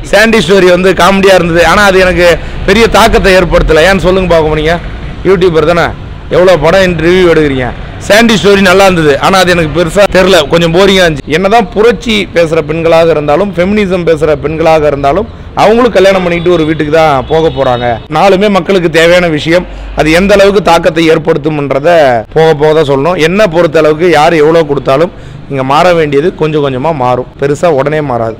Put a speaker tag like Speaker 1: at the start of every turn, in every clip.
Speaker 1: Chandy story வந்து காமெடியாக இருந்தது ஆனால் அது எனக்கு பெரிய தாக்கத்தை ஏற்படுத்தலை ஏன்னு சொல்லுங்க பார்க்க போனீங்க யூடியூபர் தானே எவ்வளோ படம் ரிவ்யூ எடுக்கிறீங்க சாண்டி ஸ்டோரி நல்லா இருந்தது ஆனால் அது எனக்கு பெருசாக தெரில கொஞ்சம் போரிங்காக இருந்துச்சு என்னதான் புரட்சி பேசுகிற பெண்களாக இருந்தாலும் ஃபெமினிசம் பேசுகிற பெண்களாக இருந்தாலும் அவங்களும் கல்யாணம் பண்ணிட்டு ஒரு வீட்டுக்கு தான் போக போகிறாங்க நாலுமே மக்களுக்கு தேவையான விஷயம் அது எந்த அளவுக்கு தாக்கத்தை ஏற்படுத்தும்ன்றத போக போக தான் சொல்லணும் என்ன பொறுத்த அளவுக்கு யார் எவ்வளோ கொடுத்தாலும் இங்கே மாற வேண்டியது கொஞ்சம் கொஞ்சமாக மாறும் பெருசாக உடனே மாறாது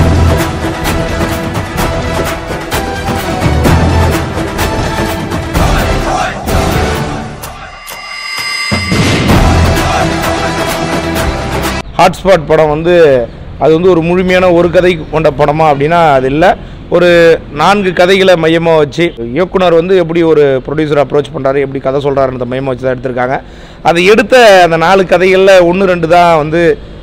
Speaker 1: ஹாட்ஸ்பாட் படம் வந்து அது வந்து ஒரு முழுமையான ஒரு கதை கொண்ட படமா அப்படின்னா அது இல்லை ஒரு நான்கு கதைகளை மையமாக வச்சு இயக்குனர் வந்து எப்படி ஒரு ப்ரொடியூசர் அப்ரோச் பண்ணுறாரு எப்படி கதை சொல்கிறாருன்றத மையமாக வச்சு தான் எடுத்திருக்காங்க அதை எடுத்த அந்த நாலு கதைகளில் ஒன்று ரெண்டு தான் வந்து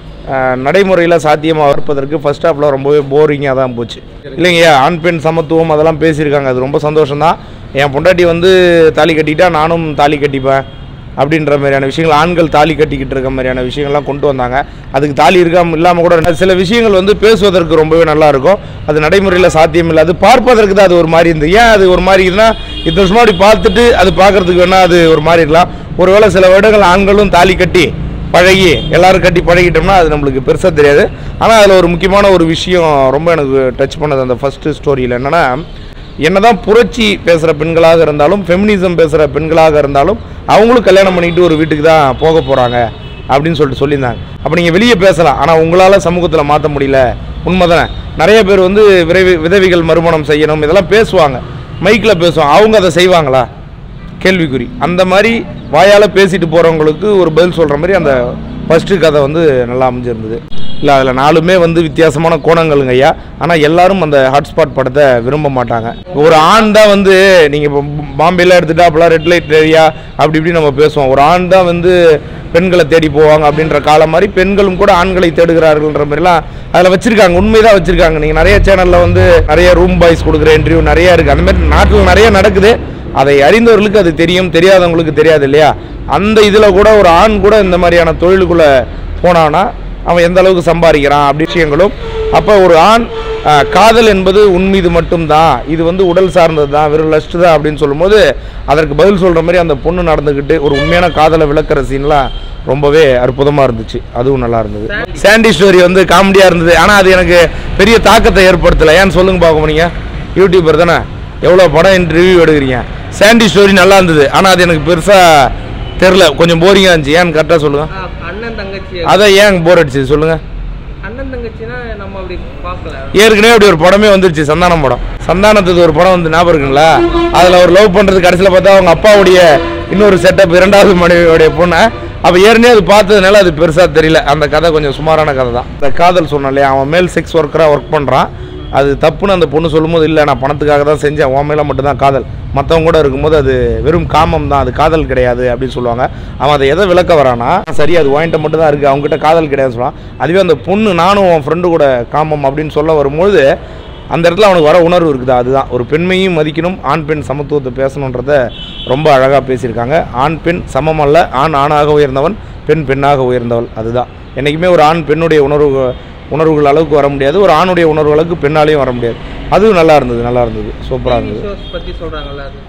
Speaker 1: நடைமுறையில் சாத்தியமாக இருப்பதற்கு ஃபர்ஸ்ட் ஹாஃபில் ரொம்பவே போரிங்காக தான் போச்சு இல்லைங்கய்யா ஆண் பெண் சமத்துவம் அதெல்லாம் பேசியிருக்காங்க அது ரொம்ப சந்தோஷம்தான் என் பொண்டாட்டி வந்து தாலி கட்டிட்டா நானும் தாலி கட்டிப்பேன் அப்படின்ற மாதிரியான விஷயங்கள் ஆண்கள் தாலி கட்டிக்கிட்டு இருக்க மாதிரியான விஷயங்கள்லாம் கொண்டு வந்தாங்க அதுக்கு தாலி இருக்காம இல்லாமல் கூட சில விஷயங்கள் வந்து பேசுவதற்கு ரொம்பவே நல்லா இருக்கும் அது நடைமுறையில் சாத்தியம் இல்லை அது பார்ப்பதற்கு தான் அது ஒரு மாதிரி இருந்தது ஏன் அது ஒரு மாதிரி இதுனா இத்தனை வருஷமா அப்படி பார்த்துட்டு அது பார்க்கறதுக்கு வேணால் அது ஒரு மாதிரி இருக்கலாம் ஒருவேளை சில வருடங்கள் ஆண்களும் தாலி கட்டி பழகி எல்லாரும் கட்டி பழகிட்டோம்னா அது நம்மளுக்கு பெருசாக தெரியாது ஆனால் அதில் ஒரு முக்கியமான ஒரு விஷயம் ரொம்ப எனக்கு டச் பண்ணது அந்த ஃபஸ்ட்டு ஸ்டோரியில் என்னென்னா என்னதான் புரட்சி பேசுகிற பெண்களாக இருந்தாலும் ஃபெமினிசம் பேசுகிற பெண்களாக இருந்தாலும் அவங்களும் கல்யாணம் பண்ணிட்டு ஒரு வீட்டுக்கு தான் போக போகிறாங்க அப்படின்னு சொல்லிட்டு சொல்லியிருந்தாங்க அப்போ நீங்கள் வெளியே பேசலாம் ஆனால் உங்களால் சமூகத்தில் மாற்ற முடியல உண்மைதானே நிறைய பேர் வந்து விரைவி விதவிகள் மறுமணம் செய்யணும் இதெல்லாம் பேசுவாங்க மைக்கில் பேசுவாங்க அவங்க அதை செய்வாங்களா கேள்விக்குறி அந்த மாதிரி வாயால் பேசிட்டு போகிறவங்களுக்கு ஒரு பதில் சொல்கிற மாதிரி அந்த ஃபஸ்ட்டு கதை வந்து நல்லா அமைஞ்சிருந்தது இல்லை அதில் நாலுமே வந்து வித்தியாசமான கோணங்களுங்க ஐயா ஆனால் எல்லாரும் அந்த ஹாட்ஸ்பாட் படத்தை விரும்ப மாட்டாங்க ஒரு ஆண் தான் வந்து நீங்கள் இப்போ பாம்பேலாம் எடுத்துட்டா அப்போலாம் ரெட் லைட் ஏரியா அப்படி இப்படி நம்ம பேசுவோம் ஒரு ஆண் தான் வந்து பெண்களை தேடி போவாங்க அப்படின்ற காலம் மாதிரி பெண்களும் கூட ஆண்களை தேடுகிறார்கள்ன்ற மாதிரிலாம் அதில் வச்சுருக்காங்க உண்மைதான் வச்சுருக்காங்க நீங்கள் நிறைய சேனலில் வந்து நிறைய ரூம் பாய்ஸ் கொடுக்குற இன்டர்வியூ நிறைய இருக்குது அந்த மாதிரி நாட்டில் நிறைய நடக்குது அதை அறிந்தவர்களுக்கு அது தெரியும் தெரியாதவங்களுக்கு தெரியாது இல்லையா அந்த இதில் கூட ஒரு ஆண் கூட இந்த மாதிரியான தொழிலுக்குள்ளே போனான்னா அவன் எந்த அளவுக்கு சம்பாதிக்கிறான் அப்படி விஷயங்களும் அப்போ ஒரு ஆண் அஹ், காதல் என்பது உன் மீது மட்டும்தான் இது வந்து உடல் சார்ந்தது தான் வெறும் லஸ்ட் தான் அப்படின்னு சொல்லும்போது அதற்கு பதில் சொல்கிற மாதிரி அந்த பொண்ணு நடந்துக்கிட்டு ஒரு உண்மையான காதலை விளக்குற சீன்லாம் ரொம்பவே அற்புதமாக இருந்துச்சு அதுவும் நல்லா இருந்தது சாண்டி ஸ்டோரி வந்து காமெடியாக இருந்தது ஆனால் அது எனக்கு பெரிய தாக்கத்தை ஏற்படுத்தலை ஏன்னு சொல்லுங்க பார்க்க போனீங்க யூடியூபர் தானே எவ்வளோ படம் ரிவ்யூ எடுக்கிறீங்க சாண்டி ஸ்டோரி நல்லா இருந்தது ஆனால் அது எனக்கு பெருசாக தெரில கொஞ்சம் போரிங்காக இருந்துச்சு ஏன்னு கரெக்டாக சொல்லுங்கள்
Speaker 2: ஆ, அண்ணன் தங்கச்சி
Speaker 1: அதை ஏன் போர் அடிச்சது சொல்லுங்கள்
Speaker 2: அண்ணன் தங்கச்சினா நம்ம அப்படி பார்க்கல
Speaker 1: ஏற்கனவே அப்படி ஒரு படமே வந்துருச்சு சந்தானம் படம் சந்தானத்துக்கு ஒரு படம் வந்து ஞாபகம் இருக்குங்களா அதில் ஒரு லவ் பண்ணுறது கடைசியில் பார்த்தா அவங்க அப்பாவுடைய இன்னொரு செட்டப் இரண்டாவது மனைவியோடைய பொண்ணை அப்போ ஏற்கனவே அது பார்த்ததுனால அது பெருசாக தெரியல அந்த கதை கொஞ்சம் சுமாரான கதை தான் இந்த காதல் சொன்னேன் இல்லையா அவன் மேல் செக்ஸ் ஒர்க்கராக ஒர்க் பண்ணுறான் அது தப்புன்னு அந்த பொண்ணு சொல்லும்போது இல்லை நான் பணத்துக்காக தான் செஞ்சேன் உன் மேலே மட்டும்தான் காதல் மற்றவங்க கூட இருக்கும்போது அது வெறும் காமம் தான் அது காதல் கிடையாது அப்படின்னு சொல்லுவாங்க அவன் அதை எதை விளக்க வரானா சரி அது வாங்கிட்ட மட்டும் தான் இருக்குது அவங்ககிட்ட காதல் கிடையாதுன்னு சொல்லுவான் அதுவே அந்த பொண்ணு நானும் உன் ஃப்ரெண்டு கூட காமம் அப்படின்னு சொல்ல வரும்பொழுது அந்த இடத்துல அவனுக்கு வர உணர்வு இருக்குதா அதுதான் ஒரு பெண்மையும் மதிக்கணும் ஆண் பெண் சமத்துவத்தை பேசணுன்றத ரொம்ப அழகாக பேசியிருக்காங்க ஆண் பெண் சமம் அல்ல ஆண் ஆணாக உயர்ந்தவன் பெண் பெண்ணாக உயர்ந்தவள் அதுதான் என்றைக்குமே ஒரு ஆண் பெண்ணுடைய உணர்வு உணர்வுகள் அளவுக்கு வர முடியாது ஒரு ஆணுடைய உணர்வு அளவுக்கு பெண்ணாலையும் வர முடியாது அதுவும் நல்லா இருந்தது நல்லா இருந்தது சூப்பராக இருந்தது
Speaker 2: ஷோஸ் பத்தி சொல்றாங்கல்ல அது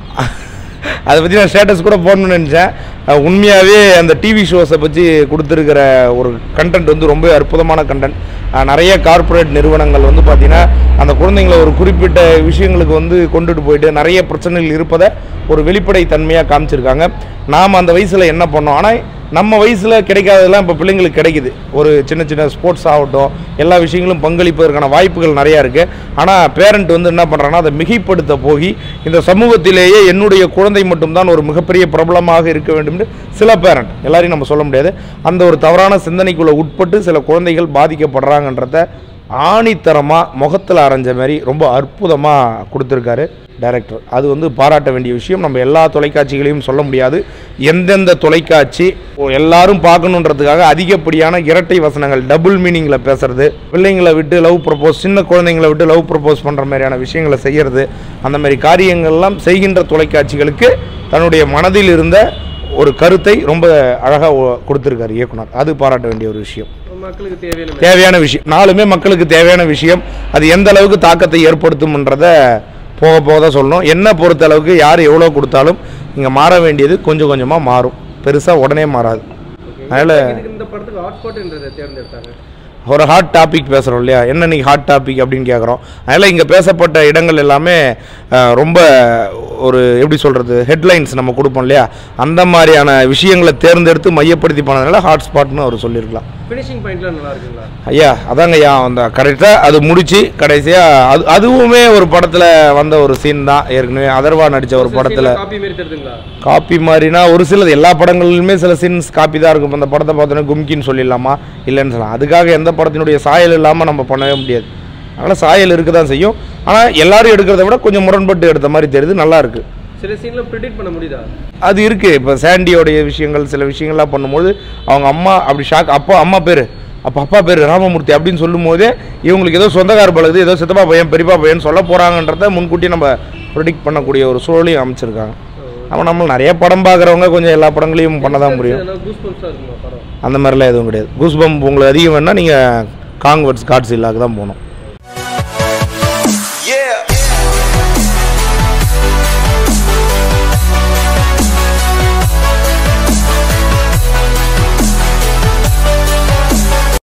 Speaker 1: அதை பற்றி நான் ஸ்டேட்டஸ் கூட போடணும்னு நினச்சேன் அஹ் உண்மையாகவே அந்த டிவி ஷோஸை பற்றி கொடுத்துருக்கிற ஒரு கண்டென்ட் வந்து ரொம்ப அற்புதமான கண்டென்ட் நிறைய கார்ப்பரேட் நிறுவனங்கள் வந்து பார்த்திங்கன்னா அந்த குழந்தைங்களை ஒரு குறிப்பிட்ட விஷயங்களுக்கு வந்து கொண்டுட்டு போயிட்டு நிறைய பிரச்சனைகள் இருப்பதை ஒரு வெளிப்படை தன்மையாக காமிச்சிருக்காங்க நாம் அந்த வயசில் என்ன பண்ணோம் ஆனால் நம்ம வயசில் கிடைக்காததெல்லாம் இப்போ பிள்ளைங்களுக்கு கிடைக்குது ஒரு சின்ன சின்ன ஸ்போர்ட்ஸ் ஆகட்டும் எல்லா விஷயங்களும் பங்களிப்பதற்கான வாய்ப்புகள் நிறையா இருக்குது ஆனால் பேரண்ட் வந்து என்ன பண்ணுறாங்கன்னா அதை மிகைப்படுத்த போகி இந்த சமூகத்திலேயே என்னுடைய குழந்தை மட்டும்தான் ஒரு மிகப்பெரிய பிரபலமாக இருக்க வேண்டும்னு சில பேரண்ட் எல்லாரையும் நம்ம சொல்ல முடியாது அந்த ஒரு தவறான சிந்தனைக்குள்ளே உட்பட்டு சில குழந்தைகள் பாதிக்கப்படுறாங்கன்றத ஆணித்தரமாக முகத்தில் அரைஞ்ச மாதிரி ரொம்ப அற்புதமாக கொடுத்துருக்காரு டைரக்டர் அது வந்து பாராட்ட வேண்டிய விஷயம் நம்ம எல்லா தொலைக்காட்சிகளையும் சொல்ல முடியாது எந்தெந்த தொலைக்காட்சி எல்லாரும் பார்க்கணுன்றதுக்காக அதிகப்படியான இரட்டை வசனங்கள் டபுள் மீனிங்கில் பேசுறது பிள்ளைங்களை விட்டு லவ் ப்ரப்போஸ் சின்ன குழந்தைங்களை விட்டு லவ் ப்ரப்போஸ் பண்ணுற மாதிரியான விஷயங்களை செய்கிறது அந்த மாதிரி காரியங்கள்லாம் செய்கின்ற தொலைக்காட்சிகளுக்கு தன்னுடைய மனதில் இருந்த ஒரு கருத்தை ரொம்ப அழகாக கொடுத்துருக்காரு இயக்குனர் அது பாராட்ட வேண்டிய ஒரு விஷயம்
Speaker 2: ரொம்ப மக்களுக்கு தேவையான
Speaker 1: தேவையான விஷயம் நாலுமே மக்களுக்கு தேவையான விஷயம் அது எந்த அளவுக்கு தாக்கத்தை ஏற்படுத்தும்ன்றத போக போக தான் சொல்லணும் என்ன பொறுத்த அளவுக்கு யார் எவ்வளோ கொடுத்தாலும் இங்கே மாற வேண்டியது கொஞ்சம் கொஞ்சமாக மாறும் பெருசாக உடனே மாறாது அதனால-
Speaker 2: இதுக்கு இந்த படத்துக்கு ஹாட்ஸ்பாட்ன்றதை தேர்ந்தெடுத்தாங்க
Speaker 1: ஒரு ஹாட் டாபிக் பேசுகிறோம் இல்லையா என்ன இன்னைக்கு ஹாட் டாபிக் அப்படின்னு கேட்குறோம் அதனால் இங்கே பேசப்பட்ட இடங்கள் எல்லாமே அஹ், ரொம்ப ஒரு எப்படி சொல்கிறது ஹெட்லைன்ஸ் நம்ம கொடுப்போம் இல்லையா அந்த மாதிரியான விஷயங்களை தேர்ந்தெடுத்து மையப்படுத்தி போனதுனால ஹாட் ஸ்பாட்னு அவர் சொல்லியிருக்கலாம்
Speaker 2: ஃபினிஷிங் பாயிண்ட்லாம் நல்லா இருக்குங்களா
Speaker 1: ஐயா அதாங்க ஐயா அந்த கரெக்டாக அது முடிச்சு கடைசியாக அது அதுவுமே ஒரு படத்தில் வந்த ஒரு சீன் தான் ஏற்கனவே அதர்வா நடித்த ஒரு படத்தில்
Speaker 2: காப்பி மாரி தெரியுதுங்களா
Speaker 1: காப்பி மாதிரினா ஒரு சிலது எல்லா படங்களிலுமே சில சீன்ஸ் காப்பி தான் இருக்கும் இப்ப அந்த படத்தை பார்த்தோன்னே கும்கின்னு சொல்லிடலாமா இல்லைன்னு சொல்லலாம் அதுக்காக எந்த படத்தினுடைய சாயல் இல்லாமல் நம்ம பண்ணவே முடியாது அதனால் சாயல் இருக்க தான் செய்யும் ஆனால் எல்லாரும் எடுக்கிறத விட கொஞ்சம் முரண்பட்டு எடுத்த மாதிரி தெரியுது நல்லா இருக்கு
Speaker 2: சில சீன்ல ப்ரிடிக்ட் பண்ண முடியுதா
Speaker 1: அது இருக்குது இப்போ சாண்டியோடைய விஷயங்கள் சில விஷயங்கள்லாம் பண்ணும்போது அவங்க அம்மா அப்படி ஷாக் அப்பா அம்மா பேர் அப்போ அப்பா பேர் ராமமூர்த்தி அப்படின்னு சொல்லும்போதே இவங்களுக்கு ஏதோ சொந்தக்கார பழகுது ஏதோ சித்தப்பா பையன் பெரியப்பா பையன் சொல்ல போகிறாங்கன்றத முன்கூட்டி நம்ம ப்ரிடிக்ட் பண்ணக்கூடிய ஒரு சூழலையும் அமைச்சிருக்காங்க அவன் நம்ம நிறைய படம் பார்க்குறவங்க கொஞ்சம் எல்லா படங்களையும் பண்ண தான் முடியும்
Speaker 2: கூஸ் பம்ப்ஸாக இருக்குமா படம்
Speaker 1: அந்த மாதிரிலாம் எதுவும் கிடையாது கூஸ்பம் உங்களுக்கு அதிகம் வேணால் நீங்கள் காங்வர்ட்ஸ் காட்ஸ் இல்லாக்கு தான் போகணும்